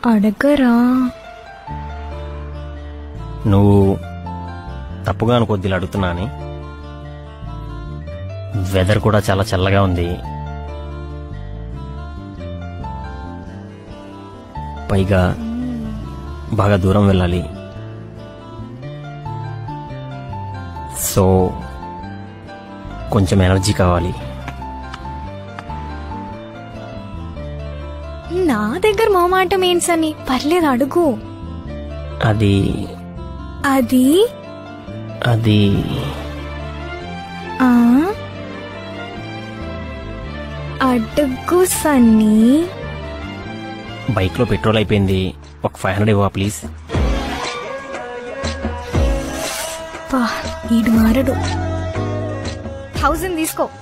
అడగరా నువ్వు తప్పుగా అనుకోద్ది ఇలా అడుగుతున్నా అని వెదర్ కూడా చాలా చల్లగా ఉంది పైగా బాగా దూరం వెళ్ళాలి సో కొంచెం ఎనర్జీ కావాలి నా దగ్గర మొహమాటం ఏంటి సని పర్లేదు అడుగు అది అది అది ఆ అడుగు సన్నీ బైక్లో పెట్రోల్ అయిపోయింది ఒక ఫైవ్ హండ్రెడ్ ఇవ్వా ప్లీజ్ పా ఈడు మారడు థౌజండ్ తీసుకో